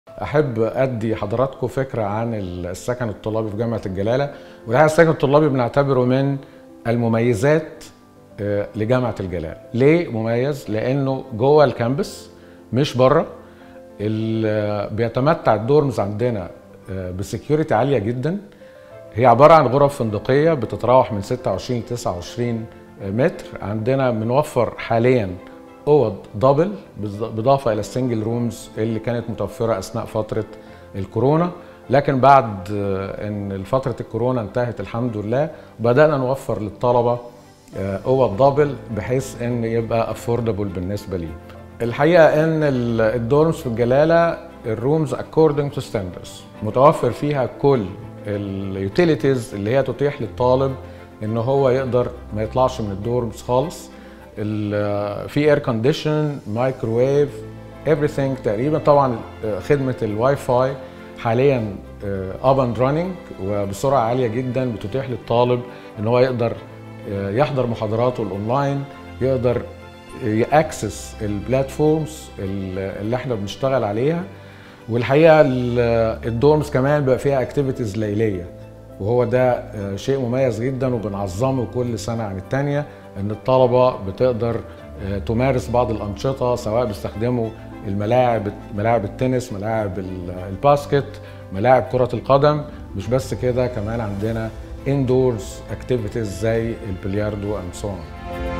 احب ادي حضراتكم فكره عن السكن الطلابي في جامعه الجلاله والحقيقه السكن الطلابي بنعتبره من المميزات آه، لجامعه الجلاله ليه مميز لانه جوه الكامبس مش بره ال- بيتمتع الدورمز عندنا آه، بسكيورتي عاليه جدا هي عباره عن غرف فندقيه بتتراوح من 26 ل 29 متر عندنا بنوفر حاليا اوض دبل بالاضافه الى السنجل رومز اللي كانت متوفره اثناء فتره الكورونا لكن بعد آه، ان فتره الكورونا انتهت الحمد لله بدانا نوفر للطلبه آه، اوض دبل بحيث ان يبقى افوردبل بالنسبه ليهم الحقيقه ان ال- الدورمز في الجلاله الرومز اكوردنج تو ستاندرز متوفر فيها كل اليوتيليتيز اللي هي تتيح للطالب ان هو يقدر ما يطلعش من الدورمز خالص ال- في اير كونديشن مايكروويف everything تقريبا طبعا آه، خدمه الواي فاي حاليا اب اند راننج وبسرعه عاليه جدا بتتيح للطالب ان هو يقدر آه، يحضر محاضراته الاونلاين يقدر ياكسس البلاتفورمز اللي احنا بنشتغل عليها والحقيقه ال- الدورمز كمان بقى فيها اكتيفيتيز ليليه وهو ده آه، شيء مميز جدا وبنعظمه كل سنه عن الثانيه ان الطلبه بتقدر آه، تمارس بعض الانشطه سواء بيستخدموا الملاعب ملاعب التنس ملاعب ال- الباسكت ملاعب كره القدم مش بس كده كمان عندنا اندورز اكتيفيتيز زي البلياردو اند سو